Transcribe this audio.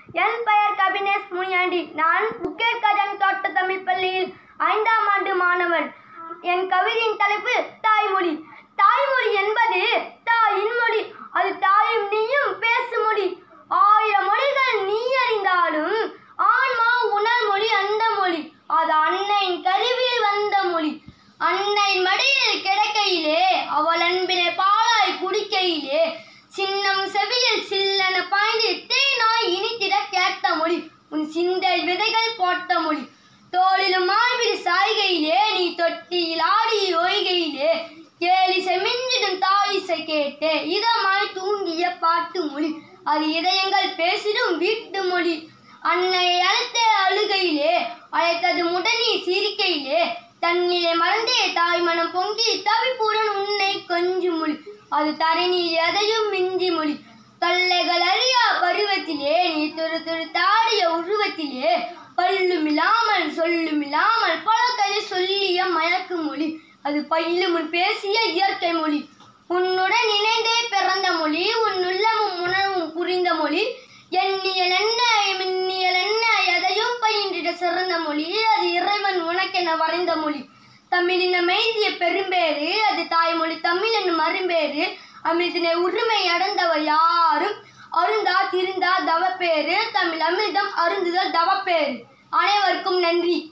என் பெயர் கபினேஷ் முனியாண்டி நான் புக்கேட் கஜன் தோட்ட தமிழ் பள்ளியில் ஐந்தாம் ஆண்டு மாணவன் என் கவிதையின் தலைப்பு தாய்மொழி தாய்மொழி என்பது தாயின் மொழி அது தாயும் நீயும் பேசும் மொழி ஆயிரம் மொழிகள் நீ அறிந்தாலும் ஆன்மா உணர் மொழி அந்த மொழி அது அன்னையின் கருவில் வந்த மொழி அன்னையின் மடியில் கிடக்கையிலே அவள் அன்பினை பாலாய் குடிக்கையிலே சின்னம் செவியில் சில்லென பாய்ந்து தேனாய் இனித்திட கேட்ட மொழி உன் சிந்தை விதைகள் போட்ட மொழி தோளிலும் மார்பில் சாய்கையிலே நீ தொட்டியில் ஆடி ஓய்கையிலே கேலி செமிஞ்சிடும் தாயிசை கேட்டே இதமாய் தூங்கிய பாட்டு மொழி அது இதயங்கள் பேசிடும் வீட்டு மொழி அன்னை அழைத்த அழுகையிலே அழைத்தது முடனி சிரிக்கையிலே தன்னிலே மறந்தே தாய் மனம் பொங்கி தவிப்புடன் உன்னை கொஞ்சு மொழி அது தரணியில் எதையும் மிஞ்சி மொழி தொல்லைகள் அறியா பருவத்திலே நீ துரு துரு தாடிய உருவத்திலே பல்லுமில்லாமல் சொல்லுமில்லாமல் பல கதை சொல்லிய மயக்கு மொழி அது பயிலும் முன் பேசிய இயற்கை மொழி உன்னுடன் இணைந்தே பிறந்த மொழி உன் உள்ளமும் உணர்வும் புரிந்த மொழி எண்ணியல் என்ன மின்னியல் என்ன எதையும் பயின்றிட சிறந்த மொழி அது இறைவன் உனக்கென வரைந்த மொழி தமிழின மெய்திய பெரும்பேறு அது தாய்மொழி தமிழ் என்னும் அரும்பேறு அமிர்தினை உரிமை அடைந்தவர் யாரும் அருந்தா திருந்தா தவப்பேறு தமிழ் அமிர்தம் அருந்துதல் தவப்பேறு அனைவருக்கும் நன்றி